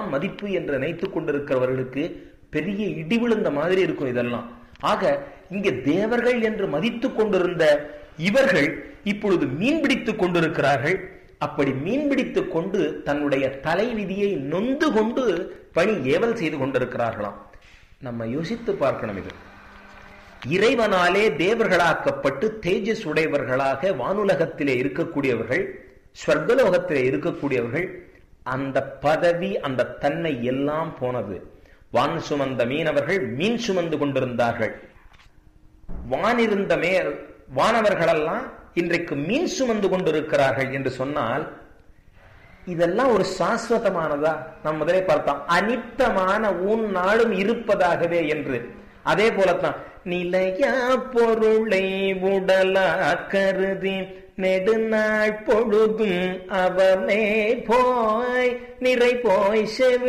மதிப்பு என்று நினைத்துக் கொண்டிருக்கிறவர்களுக்கு பெரிய இடி விழுந்த மாதிரி இருக்கும் இதெல்லாம் ஆக இங்கே தேவர்கள் என்று மதித்துக் கொண்டிருந்த இவர்கள் இப்பொழுது மீன் பிடித்துக் கொண்டிருக்கிறார்கள் அப்படி மீன் பிடித்துக் கொண்டு தன்னுடைய தலைவிதியை நொந்து கொண்டு பணி ஏவல் செய்து கொண்டிருக்கிறார்களாம் நம்ம யோசித்து பார்க்கணும் இது இறைவனாலே தேவர்களாக்கப்பட்டு தேஜஸ் உடையவர்களாக வானுலகத்திலே இருக்கக்கூடியவர்கள் ஸ்வர்கலோகத்திலே இருக்கக்கூடியவர்கள் அந்த பதவி அந்த தன்மை எல்லாம் போனது வான் சுமந்த மீனவர்கள் மீன் சுமந்து கொண்டிருந்தார்கள் வானிருந்த மே வானவர்களெல்லாம் இன்றைக்கு மீன் சுமந்து கொண்டிருக்கிறார்கள் என்று சொன்னால் இதெல்லாம் ஒரு சாஸ்வதமானதா நாம் முதலே பார்த்தோம் அனித்தமான உன் நாளும் இருப்பதாகவே என்று அதே போலத்தான் நிலையா பொருளை உடலா கருதி நெடுநாள் பொழுதும் அவனே போய் நிறை போய் செவி